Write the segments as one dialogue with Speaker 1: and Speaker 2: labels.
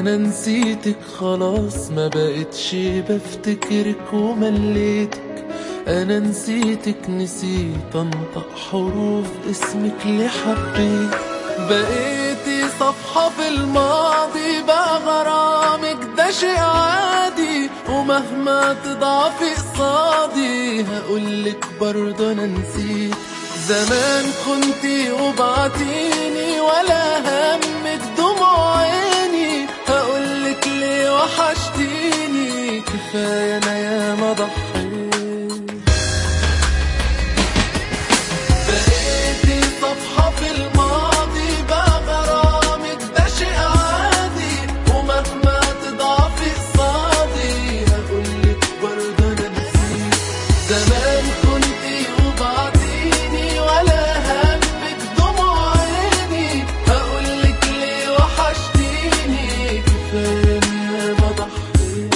Speaker 1: انا نسيتك خلاص ما بقتش بفتكرك ومليتك انا نسيتك نسيت انطق حروف اسمك اللي حبيت بقيتي صفحة في الماضي بقى غرامك ده شيء عادي ومهما تضعفي قصادي هقولك برضه انا نسيت زمان كنتي وبعتيني ولا همك دموع عيني هقولك ليه وحشتيني كفاية انا ياما ضحيت بقيتي صفحة في الماضي بقى غرامك ده شيء عادي ومهما تضعفي قصادي هقولك برضه انا نسيت زمان كنتي وبعتيني ولا همك دموع عيني هقولك ليه وحشتيني كفاية إني ما ضحيت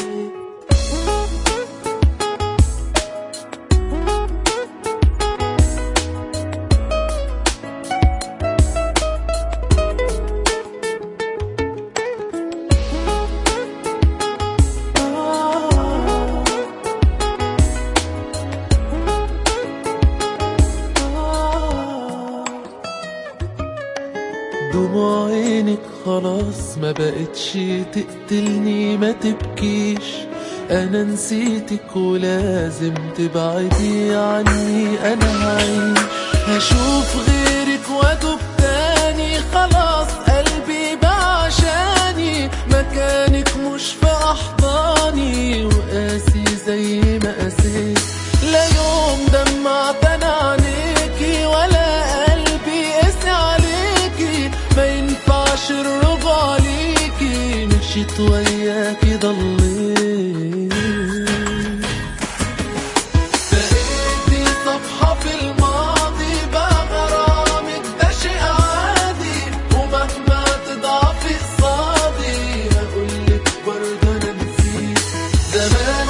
Speaker 1: دموع عينك خلاص ما بقتش تقتلني ما تبكيش انا نسيتك ولازم تبعدي عني انا هعيش هشوف غيرك واتوب تاني خلاص قلبي بقى عشاني مكانك مش في احضاني وقاسي زي ما قاسيت لا يوم دمعت انا عينيكي ولا قلبي قاسي عليكي ما ينفعش الرجوع ليكي مشيت وياكي ضليت بقيتي صفحة في الماضي بقى غرامك ده شيء عادي ومهما تضعفي قصادي هقولك برضه انا نسيت زمان